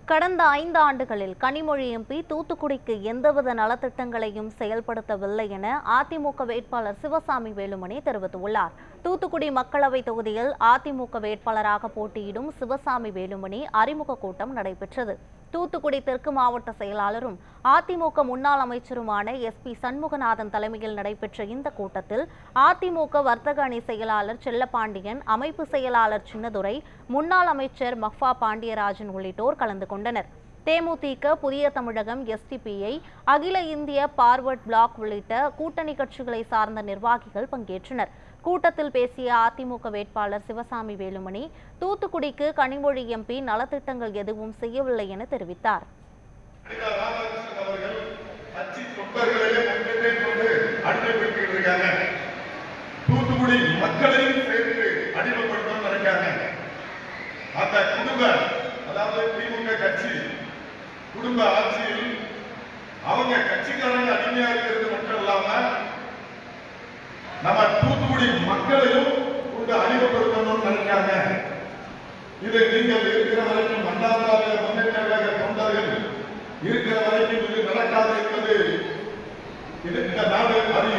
கடந்த ஐந்து ஆண்டுகளில் கனிமொழி எம்பி தூத்துக்குடிக்கு எந்தவித நலத்திட்டங்களையும் செயல்படுத்தவில்லை என அதிமுக வேட்பாளர் சிவசாமி வேலுமணி தெரிவித்துள்ளார் தூத்துக்குடி மக்களவைத் தொகுதியில் அதிமுக வேட்பாளராக போட்டியிடும் சிவசாமி வேலுமணி அறிமுக கூட்டம் நடைபெற்றது தூத்துக்குடி தெற்கு மாவட்ட செயலாளரும் அதிமுக முன்னாள் அமைச்சருமான எஸ் பி சண்முகநாதன் தலைமையில் நடைபெற்ற இந்த கூட்டத்தில் அதிமுக வர்த்தக அணி செயலாளர் செல்லப்பாண்டியன் அமைப்பு செயலாளர் சின்னதுரை முன்னாள் அமைச்சர் மஃபா பாண்டியராஜன் உள்ளிட்டோர் கலந்து கொண்டனர் தேமுதிக புதிய தமிழகம் எஸ்டிபிஐ அகில இந்திய பார்வர்ட் பிளாக் உள்ளிட்ட கூட்டணி கட்சிகளை சார்ந்த நிர்வாகிகள் பங்கேற்றனர் கூட்டத்தில் பேசிய அதிமுக வேட்பாளர் சிவசாமி வேலுமணி தூத்துக்குடிக்கு கனிமொழி எம்பி நலத்திட்டங்கள் எதுவும் செய்யவில்லை என தெரிவித்தார் அனிதா ராமகிருஷ்ணன் அவர்கள் கட்சி தொண்டர்களையே முன்னே கொண்டு அடிமைப்படுத்திட்டு இருக்காங்க தூத்துக்குடி மக்களையும் சேர்த்து அடிமைப்படுத்தணும் நினைக்காங்க அந்த குடும்ப அதாவது திமுக கட்சி குடும்ப ஆட்சியில் அவங்க கட்சிக்காரங்க அடிமையா இருக்கிறது மட்டும் இல்லாம நம்ம தூத்துக்குடி மக்களையும் கொண்டு அடிமைப்படுத்தணும்னு நினைக்காங்க இது நீங்கள் இருக்கிற வரைக்கும் மன்னார்கால முன்னேற்ற கழக தொண்டர்கள் இருக்கிற வரைக்கும் இது நடக்காது என்பது இது இந்த நாடு அறியும்